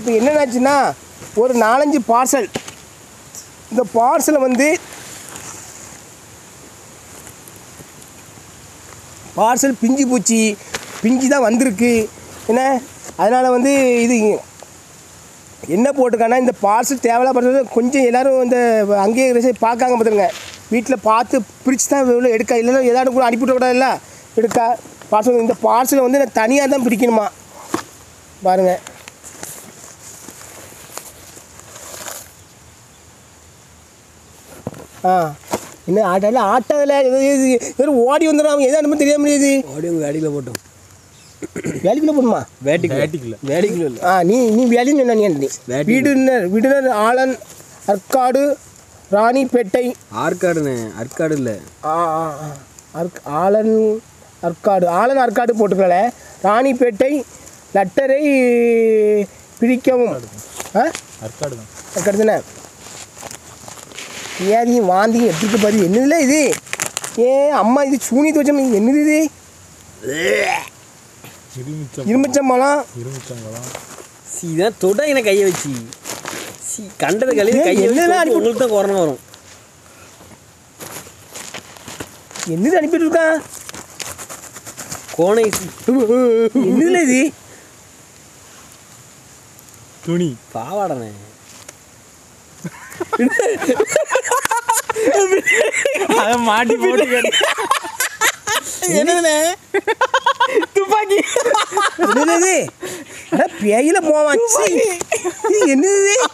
இப்போ என்னென்னாச்சுன்னா ஒரு நாலஞ்சு பார்சல் இந்த பார்சலை வந்து பார்சல் பிஞ்சு பூச்சி பிஞ்சு தான் வந்திருக்கு என்ன அதனால் வந்து இது என்ன போட்டிருக்காங்கன்னா இந்த பார்சல் தேவையில்ல பார்சல் கொஞ்சம் எல்லோரும் இந்த அங்கேயே receipt பார்க்காங்க பார்த்துருங்க வீட்டில் பார்த்து பிரித்து தான் இவ்வளோ எடுக்க இல்லைன்னா ஏதாவது கூட அனுப்பிவிடக்கூடாதுல்ல எடுக்க பார்சல் இந்த பார்சலை வந்து நான் தனியாக தான் பிரிக்கணுமா பாருங்கள் ஆ என்ன ஆட்டால ஆட்டாதில் வெறும் ஓடி வந்துடும் அவன் எது அனுப்ப தெரியாம முடியுது ஓடி உங்கள் அடியில் போட்டோம் வேலைக்குள்ளே போடுமா வேட்டிக்கு வேட்டிக்குள்ள வேட்டிக்குள்ள இல்லை ஆ நீ நீ வேலைன்னு சொன்ன நீ நீ வேட்டி. வீடுனர் வீடுனர் ஆலன் அற்காடு ராணிப்பேட்டை ஆற்காடுண்ணே ஆற்காடு இல்லை ஆ ஆ ஆ. அர்க் ஆலன் அற்காடு ஆலன் அற்காடு போட்டுக்கல ராணிப்பேட்டை லட்டரை பிரிக்கவும் ஆ அற்காடு தான் அற்காடு தானே ஏதியும் வாந்தியும் எப்படி இருக்கு பாரு என்னதுல இது ஏ அம்மா இது சூனியத்து வச்சோம் என்னது இது இருமிச்சம் இரும்பச்சம்பழம் இருமிச்சம்பழம் சி இதான் தொட என்ன கையை வச்சு சி கண்டது கழிவு ஏய், கையை என்னடா வச்சு அனுப்பி- உங்களுக்கு தான் கொரோனா வரும் என்னது அனுப்பிட்டு இருக்கான் கோனை என்னதுல இது துணி பாவாடண்ணே அதை மாட்டி போட்டு என்னதுண்ணே துப்பாக்கி என்னது இது அட பேயில போவான் சீ. இது என்னது இது?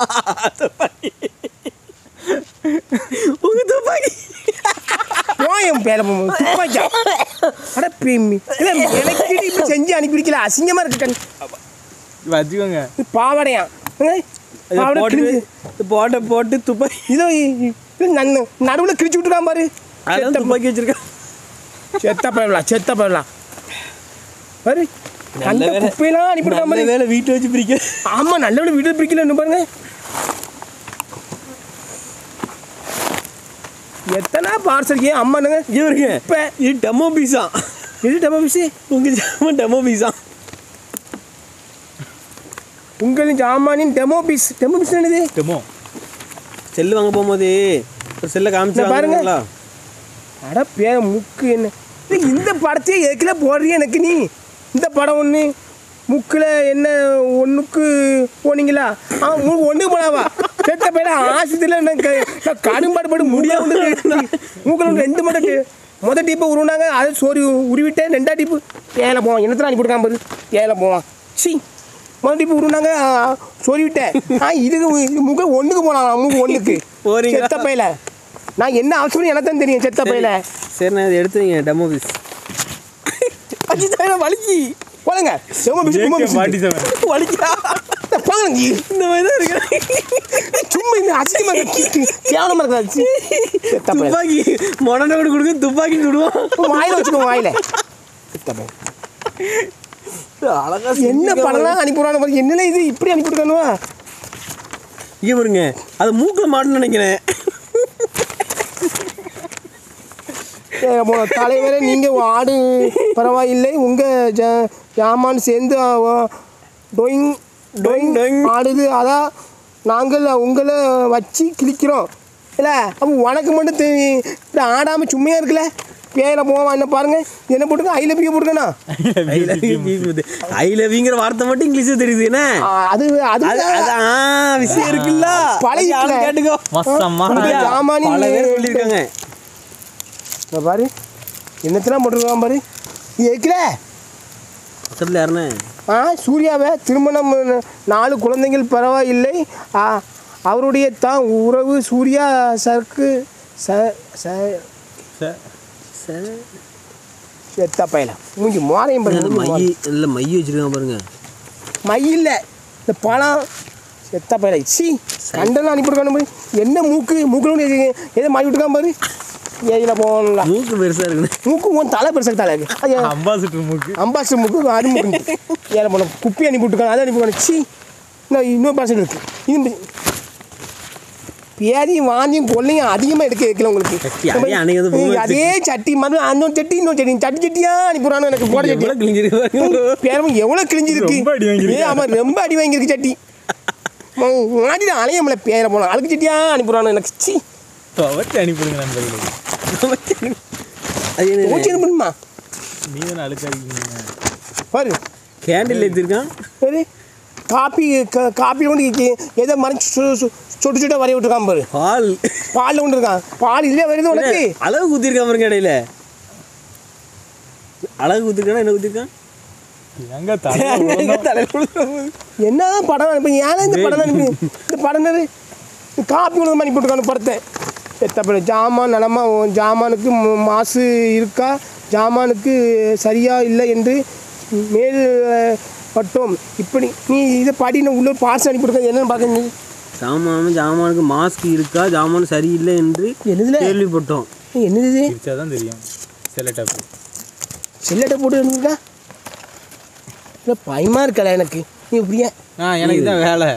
உங்க துப்பாக்கி போயும் பேல போவோம் துப்பாக்கியா அட பேமி இல்ல எனக்கு இப்படி செஞ்சு அனுப்பிடிக்கல அசிங்கமா இருக்கு கண் வச்சுக்கோங்க இது பாவாடையா ஏய், இதை பாவாடை போட்டு கிழிஞ்சு. போட்ட போட்டு துப்பாக்கி இதோ நடுவில் கிழிச்சு விட்டுருக்கான் பாரு அதான் செத்த துப்பாக்கி வச்சிருக்கேன் செத்த பழலாம் செத்த பழலாம் பாரு நல்ல அந்த வேலை. குப்பையெல்லாம் அனுப்பிவிடுறான் நல்ல பாரு வேலை வீட்டை வச்சு பிரிக்க ஆமா நல்ல வீடு பிடிக்கல பாருங்க எத்தனை பார்சல் ஏன் அம்மானுங்க இவருங்க இப்ப இது டெமோ பீஸா இது டபா பிசி உங்க ஜாமான் டெமோ பீஸா உங்களின் ஜாமானின் டெமோ பீஸ் டெமோ பீஸ் என்னது டெமோ செல்லு வாங்க போகும்போது ஒரு செல்லை காமிச்சு இந்த பாருங்க. வாங்குங்களா அட பே முக்கு என்ன இது இந்த படத்தையே ஏற்கல போடுறிய எனக்கு நீ இந்த படம் ஒன்று முக்கில் என்ன ஒன்றுக்கு போனீங்களா ஆ மூணு ஒன்றுக்கு போனாவா செத்த பேர ஆசிரியத்தில் நான் க- நான் கடும்பாடு பட்டு முடியாது மூக்கில் ரெண்டு மட்டும் டி- முத டீப்பை உருவினாங்க அதை சோறு உருவிட்டேன் ரெண்டா டீப்பு ஏழை போவான் என்னத்தில் அனுப்பி கொடுக்காம பாரு ஏழை போவான் சி முதல் டீப்பு உருவினாங்க சோறி விட்டேன் ஆ இதுக்கு இது முக ஒன்றுக்கு போனாங்க மூக்கு ஒன்றுக்கு போறீங்களா? செத்த பையில நான் என்ன அவசரம் எனக்கு தான் தெரியும் செத்த பையில சரிண்ணே இதை எடுத்துங்க டெமோ பீஸ் அஜித் வலிக்கு போலங்க செம்ம பிசு சும்மா ஏகே பிசு பாட்டி செவன் வலிக்குதா போலங்க இந்த மாதிரி தான் இருக்கு சும்மா இந்த அசிங்கமா இருக்கு கேவலமா இருக்காது செத்த பையன் துப்பாக்கி மொடனை கூட கொடுக்க துப்பாக்கி சுடுவான் வாயில வச்சுக்கோ வாயில செத்த பையன் அழகா என்ன படம்லாம் அனுப்பிடுறானு பாரு என்னல இது இப்படி அனுப்பிவிடுறானுவா இங்கே பாருங்க அது மூக்கில் மாட்டணும்னு நினைக்கிறேன் தலைவரே நீங்கள் ஆடு பரவாயில்லை உங்கள் ஜ ஜாமான் சேர்ந்து அஹ், டொயிங் டொயிங் டொயிங். ஆடுது அதான் நாங்கள் உங்களை வச்சு கிழிக்கிறோம் இல்லை அப்போ உனக்கு மட்டும் தெரி இப்படி ஆடாமல் சும்மையாக இருக்குல்ல பேர போவான் என்ன பாருங்க இது என்ன போட்டுக்க ஐ லவ் யூ போட்டுக்கண்ணா ஐ லவ் ஐ லவ்ங்கிற வார்த்தை மட்டும் இங்கிலீஷில் தெரியுது என்ன அது அது அது அது ஆ விஷயம் இருக்குல்ல பழகிக்கல. அது யாரும் கேட்டுக்கோ மொத்தமா உனக்கு ஐயா, ஜாமானி பல பேர் சொல்லியிருக்காங்க இங்க பாரு என்னத்தெல்லாம் போட்டிருக்கான் பாரு இது எதுக்குல பக்கத்தில் யாருண்ணே ஆ சூர்யாவை திருமணம் நாலு குழந்தைகள் பரவாயில்லை ஆ, அவருடைய தான் உறவு சூர்யா சருக்கு ச ச செத்த பையல மூஞ்சி மோரையும் பாரு மூஞ்சி மைய இல்லை மைய வச்சிருக்காங்க பாருங்க மை இல்லை இந்த பழம் செத்த பையல சி கண்டெல்லாம் அனுப்பிவிடுக்கானு பாரு என்ன மூக்கு மூக்கில் எதை மாட்டி விட்டுருக்கான் பாரு ஏதில் போகணும்ல மூக்கு பெருசாக இருக்குண்ணே மூக்கு உன் தலை பெருசாக தலை இருக்கு அது அம்பாசிடர் மூக்கு அம்பாசிடர் முக்கு அது முக்கு ஏழை போன குப்பி அனுப்பி விட்டுருக்காங்க அதை அனுப்பி விட்டுருக்காங்க. சி இன்னும் இன்னொரு பார்சல் இருக்கு இது பேரையும் வாந்தியும் கொள்ளையும் அதிகமாக எடுக்க வைக்கல உங்களுக்கு சட்டி, அதே அன்னைக்கு வந்து பொம்மை அதே சட்டி மாதிரி அந்த சட்டி இன்னொரு சட்டி சட்டி சட்டியா அனுப்பிடுறானு எனக்கு போட சட்டி எவ்வளோ கிழிஞ்சிருக்கு பேரும் எவ்வளோ கிழிஞ்சிருக்கு ரொம்ப அடி வாங்கியிருக்கு. ஏ ஆமாம் ரொம்ப அடி வாங்கியிருக்கு சட்டி மாட்டிட்டு அலையமில்ல பேர போனோம் அழுக்கு சட்டியா அனுப்பிடுவானு எனக்கு சி துவச்சி அனுப்பிடுங்க நண்பர்களே அது என்ன ஊற்றி அனுப்பணுமா நீ தானே அழுக்காதீங்க பாரு கேண்டில் எடுத்திருக்கான் சரி காப்பி க- காப்பி கொண்டு இ- எதை மறைச்சு சு சு- சுட்டு சுட்ட வரைய விட்டுருக்கான் பாரு பால் பாலில் கொண்டு இருக்கான் பால் இல்லையா வருது உனக்கு அளவு குத்திருக்கான் பாருங்க இடையில அளவு குத்திருக்கானா என்ன குத்திருக்கான் எங்க தலை என்னதான் படம் அனுப்பி ஏன்னா இந்த படம் அனுப்பி இந்த படம் என்னது இந்த காப்பி கொண்டு பண்ணி போட்டுருக்கான படத்தை எத்தப்பட ஜாமான் நலமா உன் ஜாமானுக்கு ம- மாசு இருக்கா ஜாமானுக்கு சரியா இல்லை என்று மேல் அஹ், பட்டோம் இப்படி நீ இதை பாடி நான் உள்ள பார்சல் அனுப்பி கொடுக்க என்னன்னு பார்க்க நீ சாமான் ஜாமானுக்கு மாஸ்க் இருக்கா ஜாமான் சரியில்லை என்று என்னதுல கேள்விப்பட்டோம் என்னது இது பிரிச்சா தான் தெரியும் சில டப்பு செல்லட்டை போட்டு இருக்கா இல்லை பயமா இருக்கல எனக்கு நீ இப்படியா ஆ எனக்கு தான் வேலை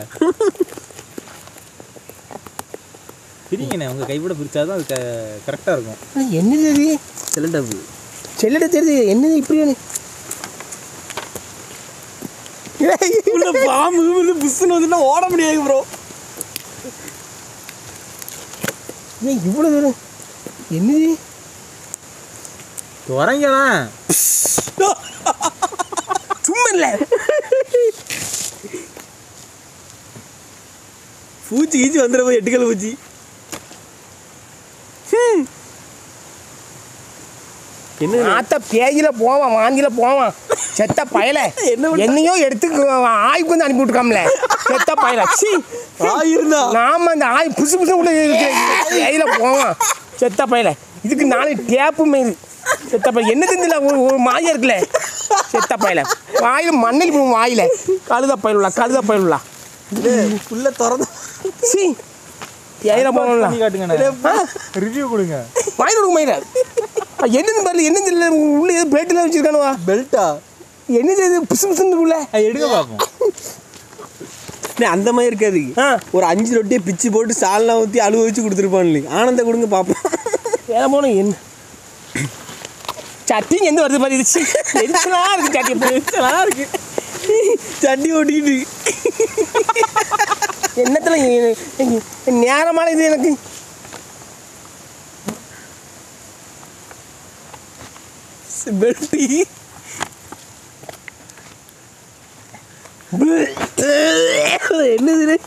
பிரிங்கண்ணே உங்கள் கைப்பட பிரிச்சாதான் அது கரெக்டாக இருக்கும் என்னது இது சில டப்பு செல்லட்டை தெரியுது என்னது இப்படியானு உள்ள பாம்பு வந்து புஷ்னு வந்துட்டா ஓட முடியாது ப்ரோ ஏன் இவ்வளோ தூரம் என்னது துறங்கண்ணா சும்மா இல்லை பூச்சி கீச்சி வந்துட போய் எட்டுக்கல் பூச்சி என்ன ஆத்த பேஜில் போவான் வாங்கில போவான் செத்த பயல என்ன என்னையோ எடுத்து ஆய்வுக்கு வந்து அனுப்பி விட்டுருக்காம்ல செத்த பயல சி ஆயிருந்தா நாம அந்த ஆய் புசு புசு உள்ள பேஜில் போவான் செத்த பயல இதுக்கு நாலு டேப்பு மேது செத்த பையன் என்ன தெரிஞ்சல ஒரு ஒரு மாயா இருக்குல்ல செத்த பயல வாயில் மண்ணில் போகும் வாயில கழுத பயிலுள்ளா கழுத பயிலுள்ளா உள்ள திறந்து சி பேஜில் போகணும்ல பண்ணி காட்டுங்கண்ணே ரிவ்யூ கொடுங்க வாயில் கொடுக்க மயில என்னது பாரு என்னது இல்லை உள்ள ஏதோ பிளேட்டில் வச்சிருக்கானுவா பெல்ட்டா என்னது இது புசு புசுன்னு உள்ள எடுக்க பார்ப்போம் அந்த மாதிரி இருக்காது ஆ ஒரு அஞ்சு ரொட்டியை பிச்சு போட்டு சால்னா ஊற்றி அழுவ வச்சு கொடுத்துருப்பான்ல ஆனந்த கொடுங்க பார்ப்போம் வேலை போன என்ன சட்டிங்க எந்த வருது பாரு இது சி, எரிச்சலா இருக்கு சட்டி நல்லா இருக்கு சட்டி ஓட்டிக்கிட்டு என்னத்துல இ- இ- நேரமான இது எனக்கு பெல்ட்டி என்னது இது?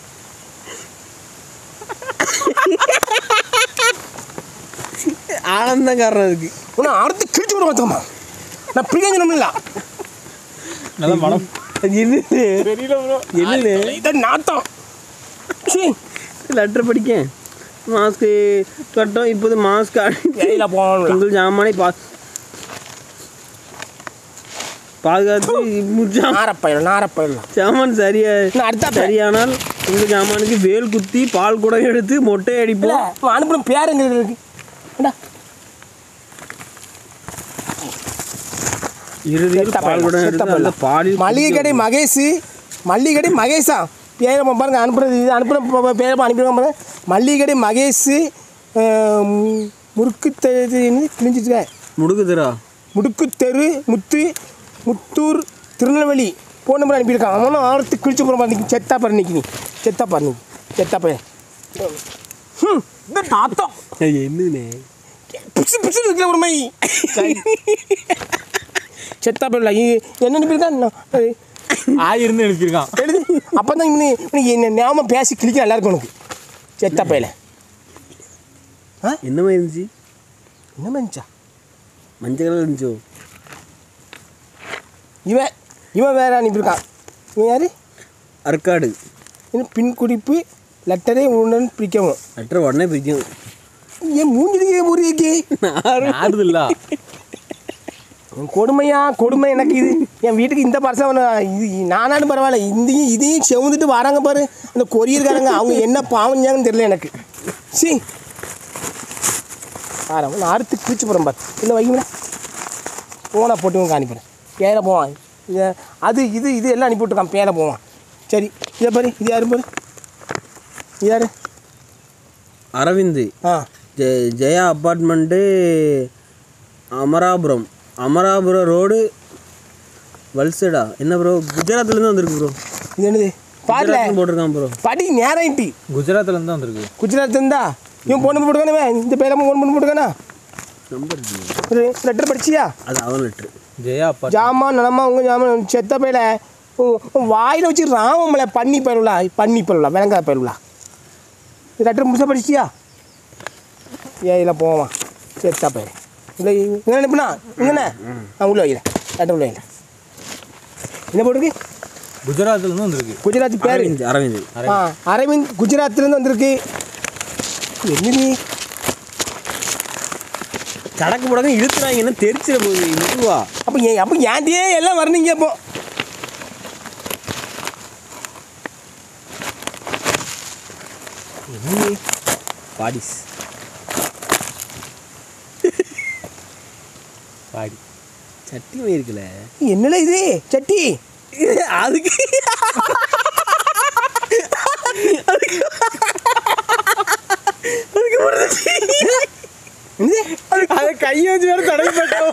ஆனந்தம் காரணம் இருக்கு உன்னை அறுத்து கிழிச்சு விட வச்சோமா நான் பிரிக்கணும் இல்லை நல்ல மனம் என்னது தெரியல ப்ரோ என்னது இதான் நாட்டம் சி லெட்டர் படிக்க மாஸ்க்கு கட்டம் இப்போது மாஸ்க் வெளியில் போகணும் உங்கள் ஜாமானை பா பாதுகாத்து முடிச்சா நாரப்பயிலும் நாரப்பயிலும் ஜாமான் சரியா நான் அடுத்த சரியானால் உங்கள் ஜாமானுக்கு வேல் குத்தி பால் குடம் எடுத்து மொட்டை இல்லை அடிப்போம் அனுப்புன பேருங்க இருக்கு ஏண்டா, இறுதியில் செத்த பால் பையன், குடம் செத்த எடுத்து பையன். அந்த பாலில் மளிகை கடை மகேஷ் மல்லிகை கடை மகேஷா பேரை பாருங்க அனுப்புறது இது அனுப்புன பேரை அனுப்பிடுவாங்க பாருங்க மல்லிகை கடை மகேஷ் அஹ், மு- முறுக்கு தெரு கிழிஞ்சிட்டு முடுக்குதுரா முடுக்கு தெரு முத்து முத்தூர் திருநெல்வேலி ஃபோன் நம்பர் அனுப்பியிருக்கான் அவனும் ஆயிரத்து கிழிச்சு போகிற மாதிரி செத்தா பாரு நிற்கி நீ செத்தா பாரு நீ செத்தா பையன் ம், இந்த நாத்தம் என்னதுண்ணே பிடிச்சி பிடிச்சி இருக்கிற ஒரு மாதிரி செத்தா போயிடல என்ன அனுப்பியிருக்கான் ஆயிருந்து அனுப்பியிருக்கான் எழுது அப்போ தான் இவனு இவனுக்கு என்ன ஞாபகம் பேசி கிளிக்க நல்லா இருக்கும் உனக்கு செத்த பையல என்ன மாதிரி இருந்துச்சு என்ன மனுச்சா மஞ்சள் கலர் இருந்துச்சோ இவன் இவன் வேற அனுப்பியிருக்கான் இவன் யாரு அற்காடு இன்னும் பின் குறிப்பு லெட்டரை உடன் பிரிக்கவும் லெட்டர் உடனே பிரிக்கும் ஏன் மூஞ்சிலேயே முறியக்கே ஆடுதில்ல கொடுமையா கொடுமை எனக்கு இது என் வீட்டுக்கு இந்த பர்சன் இது நானாலும் பரவாயில்ல இதையும் இதையும் செவந்துட்டு வராங்க பாரு அந்த கொரியர்காரங்க அவங்க என்ன பாவஞ்சாங்கன்னு தெரியல எனக்கு சி பாரு நான் அறுத்து பிரிச்சு போகிறேன் பாரு இல்லை வைக்கல போனா போட்டு உனக்கு அனுப்பிடுறேன் பேரை போவான் இதை அது இது இது எல்லாம் அனுப்பி விட்டுருக்கான் பேரை போவான் சரி இதை பாரு இது யாரு பாரு இது யாரு அரவிந்த் ஆ ஜெ ஜெயா அப்பார்ட்மெண்ட்டு அமராபுரம் அமராபுரம் ரோடு வல்சடா என்ன ப்ரோ குஜராத்லேருந்து வந்திருக்கு ப்ரோ இது என்னது பாருல குஜராத்னு போட்டிருக்கான் ப்ரோ படி நேராயிட்டு குஜராத்ல இருந்து தான் வந்திருக்கு குஜராத் இருந்தா இவன் பொண்ணு போட்டுக்கானே இந்த பேரம பொண்ணு பொண்ணு போட்டுக்கானா நம்பர் ஒரு லெட்டர் படிச்சியா அது அவன் லெட்ரு ஜெயா அப்பா ஜாமா நலமா உங்க ஜாமான் செத்த பையில வாயில் வச்சு ராமமலை பண்ணி பயிலுலா பண்ணி பயிலுலா விளங்காத பயிலுலா லெட்டர் முழுசாக படிச்சியா ஏ இல்லை போவான் செத்த பையன் இல்லை என்ன நினைப்புனா இங்கண்ணே நான் உள்ள வைக்கிறேன் லெட்டர் உள்ள வைக்கிறேன் என்ன போட்டிருக்கு குஜராத்ல இருந்து வந்திருக்கு குஜராத் பேர் அரவிந்த் அரவிந்த் ஆ அரவிந்த் குஜராத்லேருந்து வந்திருக்கு என்னது சடக்கு படக்கு இழுத்துறாங்கன்னா தெரிச்சிட போகுது மெதுவா அப்போ ஏன் அப்போ ஏன்டியே எல்லாம் வரணுங்க அப்போ என்னது பாடிஸ் பாடி சட்டி இருக்குல்ல என்னல இது சட்டி அதுக்கு என்னது அதை கையை வச்சு வேற தடவி போட்டோம்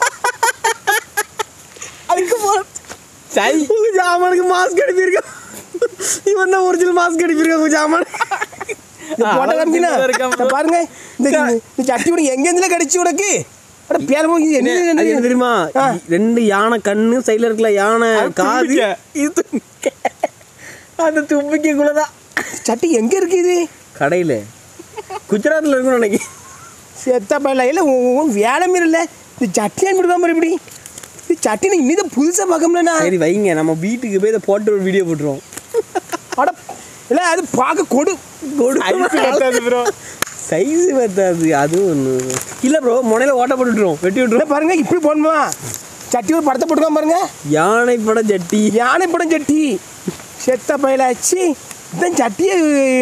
அதுக்கு சை உங்க ஜாமானுக்கு மாஸ்க் அனுப்பியிருக்கான் இவன் தான் ஒரிஜினல் மாஸ்க் அனுப்பியிருக்கான் உங்க ஜாமான் இந்த போட்டோ காமிக்கினா அளவுக்கு இருக்காம இந்த பாருங்க இந்த இந்த சட்டி உனக்கு எங்கேருந்துல கிடைச்சி உனக்கு அட பேரமோ இது என்ன அது என்ன என்னது? தெரியுமா ஆ. ரெண்டு யானை கண்ணு சைடுல இருக்கல யானை காது தும்பிக்கை. இது தும்பிக்கை. அந்த தும்பிக்கைக்குள்ளதான் சட்டி எங்க இருக்கு இது கடையில குஜராத்ல இருக்கும் நினைக்கிறேன் செத்த பையல இல்லை உன் வேலை மீறல இல்லை இந்த சட்டி அனுப்பிடுவாம இப்படி இது சட்டி நான் இன்னும் புதுசாக பார்க்கணும்லண்ணா சரி வைங்க நம்ம வீட்டுக்கு போய் இதை போட்டு ஒரு வீடியோ போட்டுருவோம் அட இல்லை அது பார்க்க கொடு ப்ரோ சைஸ் பத்தாது அதுவும் ஒன்று இல்லை ப்ரோ முனையில ஓட்ட போட்டுட்டுருவோம் வெட்டி இல்லை விட்டுருவோம் பாருங்க இப்படி போடணுமா சட்டி ஒரு படத்தை போட்டுக்காம பாருங்க யானை பட ஜட்டி யானை படம் சட்டி செத்த பயலாச்சு இதான் சட்டியை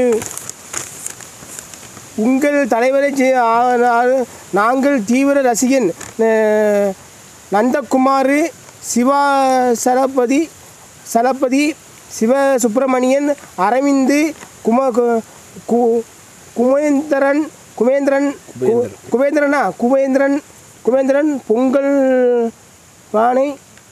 உங்கள் தலைவரை செ- ஆ- ஆ- நாங்கள் தீவிர ரசிகன் ந- நந்தகுமார் சிவா சரபதி சரபதி சிவ சுப்பிரமணியன் அரவிந்து கும கு- கு- குமேந்திரன் குமேந்திரன் கு- குபேந்திரனா குபேந்திரன் குபேந்திரன் பொங்கல் பானை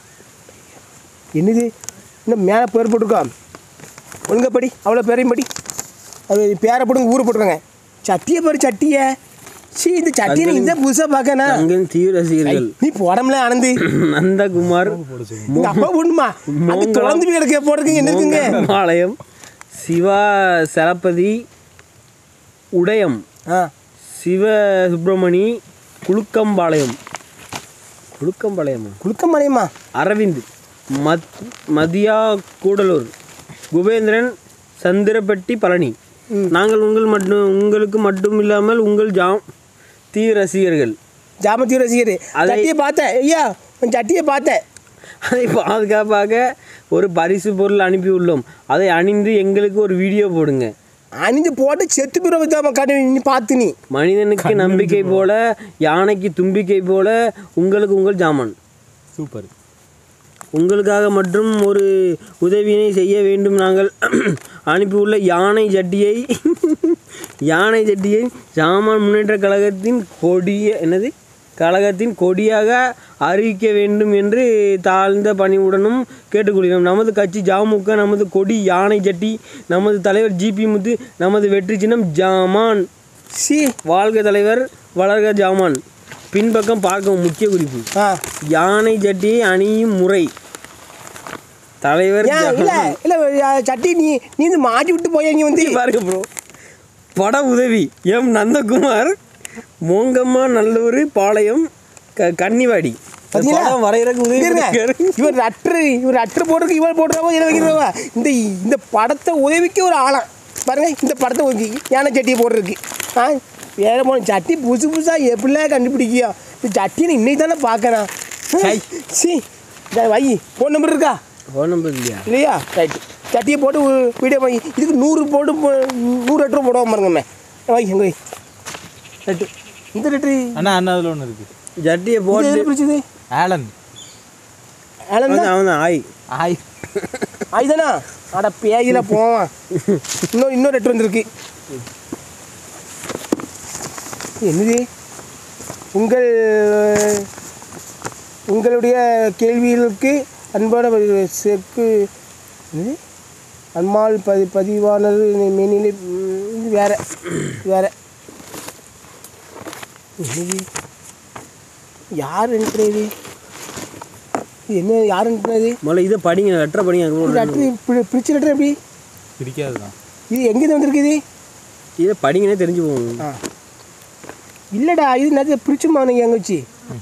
என்னது இன்னும் மேலே பேர் போட்டிருக்கா ஒழுங்கா படி அவ்வளோ பேரையும் படி அது பேரை போடுங்க ஊரை போட்டுருங்க சட்டியை பாரு சட்டியை சீ இந்த சட்டியை நீ இந்த புதுசாக பார்க்கணா அங்கே தீவிர ரசிகர்கள் நீ போடம்ல ஆனந்து நந்தகுமார் உங்க அப்பா போடணுமா அது தொடர்ந்து போய் கிடக்க போடுறதுக்கு என்ன இருக்குங்க பாளையம் சிவா சரபதி உதயம் ஆ சிவ சுப்பிரமணி குளுக்கம்பாளையம் குளுக்கம்பாளையமா குளுக்க மலையம்மா அரவிந்த் மத் மதியா கூடலூர் குபேந்திரன் சந்திரப்பட்டி பழனி நாங்கள் உங்கள் மட்டும் உங்களுக்கு மட்டும் இல்லாமல் உங்கள் ஜாம் தீ ரசிகர்கள் ஜாமத்தி ரசிகர் அதை- சட்டியை பார்த்தேன் ஐயா உன் சட்டியை பார்த்தேன் அதை பாதுகாப்பாக ஒரு பரிசு பொருள் அனுப்பியுள்ளோம் அதை அணிந்து எங்களுக்கு ஒரு வீடியோ போடுங்க அணிஞ்சு போட்டு செத்து பிற வச்சாம காட்டு நீ பார்த்து நீ மனிதனுக்கு நம்பிக்கை போல யானைக்கு தும்பிக்கை போல உங்களுக்கு உங்கள் ஜாமான் சூப்பர் உங்களுக்காக மற்றும் ஒரு உதவியினை செய்ய வேண்டும் நாங்கள் அனுப்பியுள்ள யானை ஜட்டியை யானை ஜட்டியை சாமான் முன்னேற்ற கழகத்தின் கொடிய என்னது கழகத்தின் கொடியாக அறிவிக்க வேண்டும் என்று தாழ்ந்த பணிவுடனும் கேட்டுக்கொள்கிறோம் நமது கட்சி ஜாமுக நமது கொடி யானை ஜட்டி நமது தலைவர் ஜிபி முத்து நமது வெற்றி சின்னம் ஜாமான் சி வாழ்க தலைவர் வளர்க ஜாமான் பின்பக்கம் பார்க்கவும் முக்கிய குறிப்பு ஆ யானை ஜட்டியை அணியும் முறை தலைவர் ஏன் இல்ல இல்ல அஹ், சட்டி நீ நீ வந்து மாட்டி விட்டு போய் இங்க வந்து பாருங்க ப்ரோ பட உதவி எம் நந்தகுமார் மோங்கம்மா நல்லூர் பாளையம் க கன்னிவாடி பாத்தீங்களா? படம் வரைகிறதுக்கு உதவி இருங்க. பண்ணிருக்காரு. இவர் அற்று இவர் அற்று போடுறதுக்கு இவர் போடுறவோ இதை வைக்கிறவா இந்த இந்த படத்தை உதவிக்கு ஒரு ஆளாம் பாருங்க இந்த படத்தை உதவி யானை சட்டியை போடுறதுக்கு ஆ வேற போன சட்டி புதுசு புதுசாக எப்படிலாம் கண்டுபிடிக்கியோ இந்த சட்டியை இன்னைக்கு தானே பார்க்கணும் சை. சி இதை வை ஃபோன் நம்பர் இருக்கா ஃபோன் நம்பர் இல்லையா இல்லையா ரைட்டு சட்டியை போட்டு வீடியோ பண்ணி இதுக்கு நூறு போட்டு போ- நூறு எட்டு ரூபா போடுவோம் பாருங்கம்மே வை எங்க வை ரெட்டு இந்த ரெட்டு அண்ணா அண்ணா அதில் ஒன்று இருக்கு ஜட்டியை இது போட்டு எது பிடிச்சது ஆலன் ஆலன் அவன் அவன் தான் ஆய் ஆய் அதுதானா அட பேயில போவான் இன்னும் இன்னொரு ரெட்டு வந்திருக்கு என்னது உங்கள் உங்களுடைய கேள்விகளுக்கு அன்பான பதில் செக்கு என்னது அம்மாள் பதி பதிவாளர் மேனிலை ம், இது வேற இது வேற என்னது யார் அனுப்புறது இது என்ன யார் அனுப்புறது முதல்ல இதை படிங்க லெட்டரை படிங்க இது அதுக்கப்புறம் லெட்டர் பிடிச்ச லெட்டர் எப்படி பிடிக்காது தான் இது எங்கேருந்து வந்திருக்குது இதை படிங்கன்னே தெரிஞ்சு போகும் ஆ இல்லைடா இது நிறைய பிடிச்சுமா நீங்கள் எங்கே வச்சு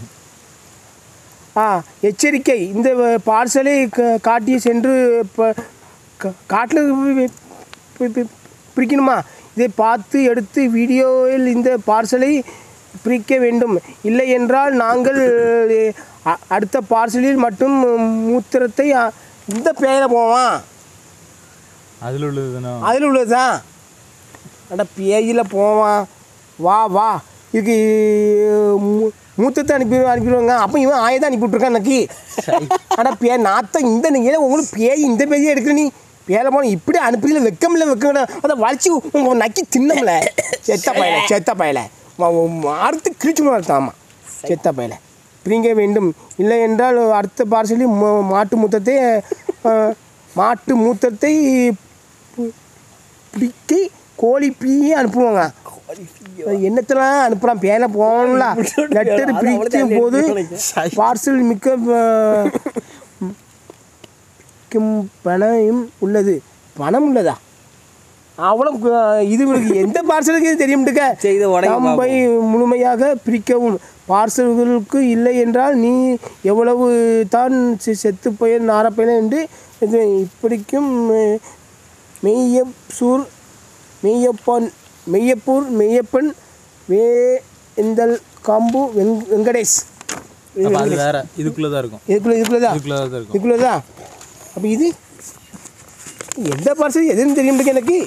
ஆ எச்சரிக்கை இந்த பார்சலை க- காட்டி சென்று இப்போ காட்டில் பிரிக்கணுமா இதை பார்த்து எடுத்து வீடியோவில் இந்த பார்சலை பிரிக்க வேண்டும் இல்லை என்றால் நாங்கள் அ- அடுத்த பார்சலில் மட்டும் மூத்திரத்தை அ, இந்த பேரை போவான் அதில் உள்ளதுதானே அதில் உள்ளதுதான் அட பேஜில் போவான் வா வா இதுக்கு மூ- மூத்தத்தை அனுப்பி அனுப்பிடுவாங்க அப்போ இவன் ஆயதான் அனுப்பி விட்ருக்கான் நக்கி அட பே நாத்தம் இந்த நீங்கள் உங்களுக்கு பேய் இந்த பேஜே எடுக்கல நீ பேரை போன இப்படி அனுப்பிக்கல வெக்கமில்ல வெக்கமில்ல அதை வளைச்சி உங்கள் நக்கி தின்னமில்ல செத்த பயல செத்த பயல அடுத்து கிழிச்சு ஆமாம் செத்த பயல பிரிங்க வேண்டும் இல்லை என்றால் அடுத்த பார்சலில் மு- மாட்டு மூத்தத்தை அஹ், மாட்டு மூத்தத்தை பு- பிடிக்கி கோழி பீயே அனுப்புவாங்க என்னத்தெல்லாம் அனுப்புகிறான் பேனை போகணும்ல லெட்டர் பிரிக்கும் போது பார்சல் மிக்க அஹ், மிக்கும் பணம் உள்ளது பணம் உள்ளதா அவ்வளோ இது இவருக்கு எந்த பார்சலுக்கு இது தெரியும்ட்டுக்க சரி, இதை உடைங்க தம்பை முழுமையாக பிரிக்கவும் பார்சல்களுக்கு இல்லை என்றால் நீ எவ்வளவு தான் செ- செத்து பயன் நாரப்பயன் என்று இது இப்படிக்கும் அஹ், மெய்யசூர் மெய்யப்பன் மெய்யப்பூர் மெய்யப்பன் வேந்தல் காம்பு வெங் வெங்கடேஷ் அப்போ அது வேற இதுக்குள்ளே தான் இருக்கும் இதுக்குள்ள இதுக்குள்ளதா இதுக்குள்ளே தான் இருக்கும் இதுக்குள்ளதா அப்போ இது எந்த பார்சல் எதுன்னு தெரியும் எனக்கு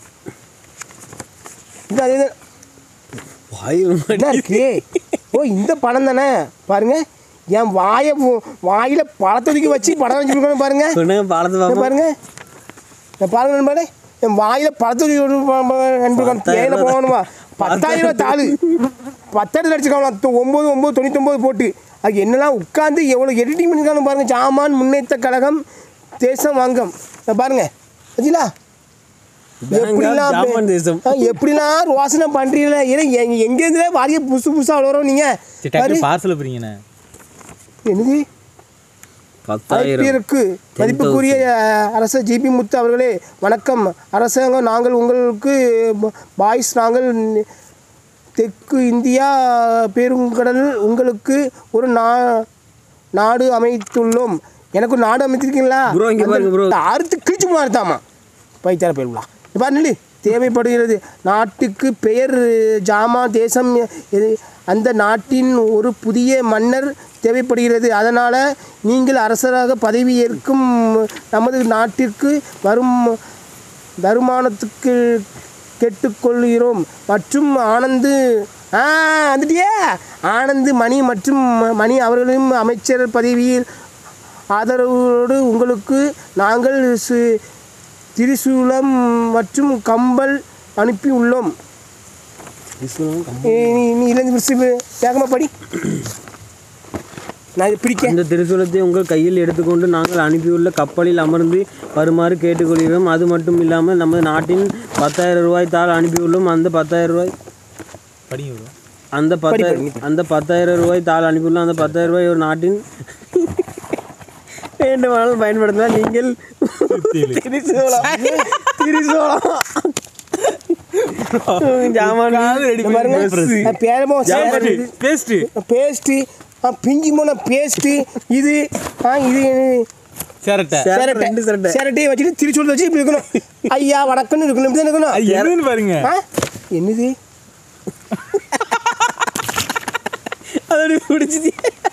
இது அதே தான். வாயில் என்ன இருக்கு ஓ இந்த படம் தானே பாருங்க என் வாயை பு- வாயில பழத்தை தூக்கி வச்சு படம் வச்சுருக்கணும் பாருங்க சொன்ன பாலத்தை இங்க பார்ப்போம் பாருங்க இந்த பாருங்க நண்பர்களே என் வாயில பழத்தை தூக்கி அனுப்பிருக்கணும் தேயில போகணுமா பத்தாயிரம் ரூபாய் தாள் பத்தாயிரம் அடிச்சுக்கலாம் ஒம்பது ஒம்பது தொண்ணூத்தொம்பது போட்டு அது என்னெல்லாம் உட்காந்து எவ்வளோ எடிட்டிங் பண்ணிருக்காங்க பாருங்க ஜாமான் முன்னேற்ற கழகம் தேசம் வங்கம் இதை பாருங்க சரிங்களா Bank of எப்படிலாம் ஜாமான் தேசம். ஆ, எப்படிலாம் ரோசனை பண்றீங்களே ஏன்னா எங்க எங்கேருந்து வாரிய புதுசு புதுசாக வளரோம் நீங்க சரி பாரு டக்கு பார்சல் பிரிங்கண்ணே என்னது பத்தாயிரம் ஐபிஆருக்கு மதிப்புக்குரிய அரச ஜிபி முத்து அவர்களே வணக்கம் அரசாங்கம் நாங்கள் உங்களுக்கு பாய்ஸ் நாங்கள் தெற்கு இந்தியா பெருங்கடல் உங்களுக்கு ஒரு நா நாடு அமைத்துள்ளோம் எனக்கு ஒரு நாடு அமைத்திருக்கீங்களா Bro, இங்க பாருங்க bro. அந்த அறுத்து கிழிச்சு மாறுத்தாமா பைத்தார போயிடலாம் பாரு நில்லு தேவைப்படுகிறது நாட்டுக்கு பெயர் ஜாமா தேசம் எது அந்த நாட்டின் ஒரு புதிய மன்னர் தேவைப்படுகிறது அதனால் நீங்கள் அரசராக பதவி ஏற்கும் நமது நாட்டிற்கு வரும் வருமானத்துக்கு கேட்டுக்கொள்கிறோம் மற்றும் ஆனந்து ஆ வந்துட்டியே ஆனந்த் மணி மற்றும் மணி அவர்களும் அமைச்சர் பதவியில் ஆதரவோடு உங்களுக்கு நாங்கள் சு- திரிசூலம் மற்றும் கம்பல் அனுப்பி உள்ளோம் நீ நீ இருந்து வேகமாக படி நான் இது பிடிக்க அந்த திருசூலத்தை உங்கள் கையில் எடுத்துக்கொண்டு நாங்கள் அனுப்பியுள்ள கப்பலில் அமர்ந்து வருமாறு கேட்டுக்கொள்கிறோம் அது மட்டும் இல்லாமல் நமது நாட்டின் பத்தாயிரம் ரூபாய் தாள் அனுப்பியுள்ளோம் அந்த பத்தாயிரம் ரூபாய் படிங்க bro. அந்த பத்தாயிரம் அந்த பத்தாயிரம் ரூபாய் தாள் அனுப்பியுள்ளோம் அந்த பத்தாயிரம் ரூபாய் ஒரு நாட்டின் வேண்டுமானால் பயன்படுத்தலாம் நீங்கள் திரிசூலம் திரிசூலம் ஜாமான் இங்க பாருங்க நான் பேரமோ பேஸ்ட்டு பேஸ்ட்டு பிஞ்சி போன பேஸ்ட்டு இது ஆ இது சேரட்டை சேரட்டை, ரெண்டு சேரட்டை. சேரட்டையை வச்சுட்டு திருச்சூர் வச்சு இப்படி இருக்கணும் ஐயா வணக்கம்னு இருக்கணும் இப்படி தான் இருக்கணும் அது என்னன்னு பாருங்க ஆ என்னது அதோட பிடிச்சது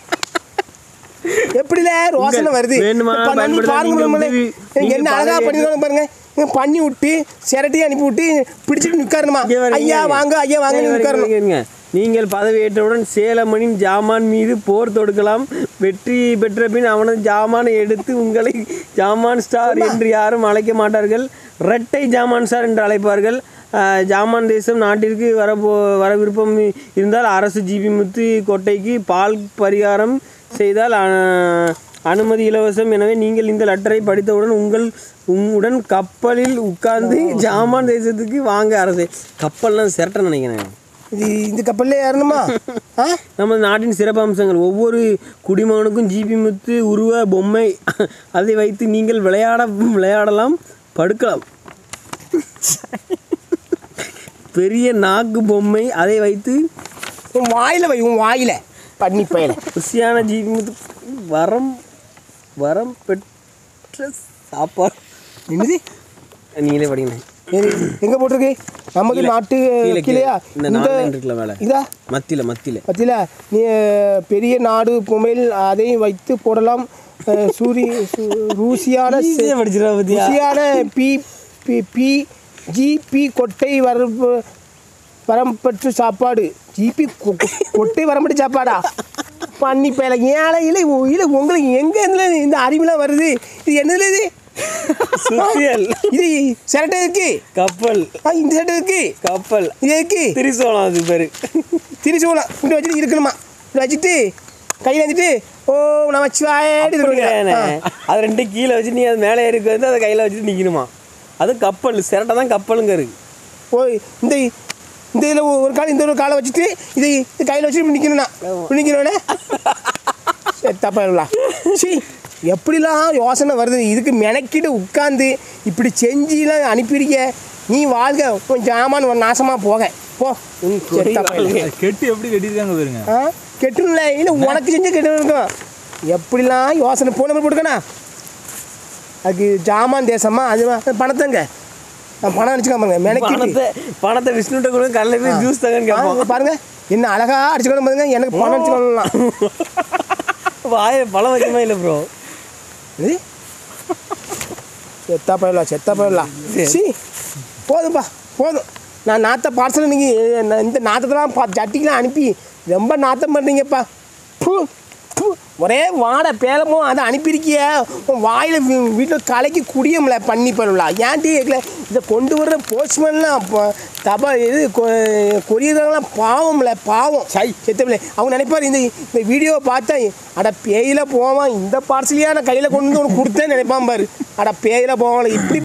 எப்படில ரோசனை வருது வேண்டுமானால் இப்ப நான் பயன்படுத்த பாருங்க நீங்கள் நம்மளே. உதவி- எனக்கு நீங்கள் என்ன அழகா பதவி பண்ணிருக்காங்க பாருங்க இங்க பண்ணி விட்டு சிரட்டையை அனுப்பி விட்டு பிடிச்சிட்டு நிற்காரணுமா இங்க பாருங்க, ஐயா இங்க வாங்க ஐயா வாங்க இங்க நிற்காரணும் பாருங்க, இங்க பாருங்க. நீங்கள் பதவியேற்றவுடன் சேலமனின் ஜாமான் மீது போர் தொடுக்கலாம் வெற்றி பெற்ற பின் அவனது ஜாமானை எடுத்து உங்களை ஜாமான் ஸ்டார் என்று யாரும் அழைக்க மாட்டார்கள் இரட்டை ஜாமான் ஸ்டார் என்று அழைப்பார்கள் ஆஹ், ஜாமான் தேசம் நாட்டிற்கு வர போ வர விருப்பம் இருந்தால் அரசு ஜிபி முத்து கோட்டைக்கு பால் பரிகாரம் செய்தால் ஆஹ், அனுமதி இலவசம் எனவே நீங்கள் இந்த லெட்டரை படித்தவுடன் உங்கள் உங்களுடன் கப்பலில் உட்கார்ந்து ஜாமான் தேசத்துக்கு வாங்க அரசே கப்பல்லாம் சிரட்ட நினைக்கிறேன் இது இந்த கப்பல்ல ஏறணுமா ஆ நம்ம நாட்டின் சிறப்பம்சங்கள் ஒவ்வொரு குடிமகனுக்கும் ஜிபி முத்து உருவ பொம்மை அதை வைத்து நீங்கள் விளையாட விளையாடலாம் படுக்கலாம் பெரிய நாக்கு பொம்மை அதை வைத்து உன் வாயில வை உன் வாயில பண்ணி பயல ருசியான ஜிபி முத்து வரம் வரம் பெற்ற சாப்பாடு என்னது நீங்களே படிங்க எது? எங்க போட்டிருக்கு நமக்கு நாட்டு கீழே, கீழேயா இந்த நாலு line இருக்குல்ல மேல. இதா மத்தியில் மத்தியில் பத்தியில நீ அஹ், பெரிய நாடு பொம்மையில் அதையும் வைத்து போடலாம் அஹ், சூரி சு- ருசியான செ- படிச்சிடா பத்தியா ருசியான பி பி பி ஜிபி கொட்டை வரப்பு வரம்பற்று சாப்பாடு ஜிபி கொ- கொ- கொட்டை வரம்பட்டு சாப்பாடா பண்ணி பேல ஏழை இல்லை இல்லை உங்களுக்கு எங்க இதுல இந்த அறிவுலாம் வருது இது என்னது இது சுத்தியல் இது சிரட்டை இருக்கு கப்பல் ஆ, இந்த சட்டை இருக்கு கப்பல் இது இருக்கு திரிசோளம் அது பேரு திரிசூலம் இப்படி வச்சுட்டு இருக்கணுமா இப்படி வச்சுட்டு கையில் வந்துட்டு ஓ நமச்சிவாயடி அப்படியாண்ணே. அது ரெண்டு கீழே வச்சு நீ அது மேலே ஏறிக்கு வந்து அதை கையில் வச்சுட்டு நிற்கணுமா அது கப்பல் சிரட்டை தான் கப்பலுங்க இருக்கு ஓ இந்த இந்த இதில் ஒரு கால் இந்த ஒரு காலை வச்சுட்டு இது இது கையில் வச்சுட்டு இப்படி நிற்கணும்னா இப்படி நிற்கணும்னே தப்பா சி எப்படிலாம் யோசனை வருது இதுக்கு மெனக்கிட்டு உட்காந்து இப்படி செஞ்சுலாம் அனுப்பிடுங்க நீ வாழ்க உன் ஜாமான் உன் நாசமாக போக போ செத்த பயலே. அது கெட்டு எப்படி கட்டியிருக்காங்க பாருங்க ஆ கெட்டுல இல்லை உனக்கு செஞ்சு கெட்டு இருக்கும் எப்படிலாம் யோசனை போன நம்பர் போட்டுக்கண்ணா அதுக்கு ஜாமான் தேசமா அது அது பணத்தைங்க நான் பணம் அடிச்சுக்காம பாருங்க மெனக்கிட்டு பணத்தை பணத்தை விஷ்ணுட்ட கூட கல்ல போய் ஜூஸ் தங்கன்னு ஆ, கேட்பான் இங்க பாருங்க என்ன அழகா அடிச்சுக்கணும் பாருங்க எனக்கு பணம் அடிச்சுக்கணும் வாய பழம் வைக்கமா இல்லை ப்ரோ இது செத்தா போயிடலாம் செத்தா போயிடலாம் சி போதும்பா போதும் நான் நாத்த பார்சல் நீங்கள் இந்த நாத்தத்தெல்லாம் பா சட்டிக்கெலாம் அனுப்பி ரொம்ப நாத்தம் பண்ணுறீங்கப்பா பூ பூ ஒரே வாடை பேலமும் அதை அனுப்பியிருக்கிய உன் வாயில் வீட்டில் கலைக்கு குடியும்ல பண்ணி பண்ணலாம் ஏன்டி கேட்கல இதை கொண்டு வர்ற போஸ்ட்மேன்லாம் தபா இது கொரியர்லாம் பாவம்ல பாவம் சை செத்தவில்லை அவங்க நினைப்பார் இந்த இந்த வீடியோவை பார்த்தா அட பேயில போவான் இந்த பார்சலையா நான் கையில் கொண்டு வந்து உனக்கு கொடுத்தேன்னு நினைப்பான் பாரு அட பேயில போவான் இப்படி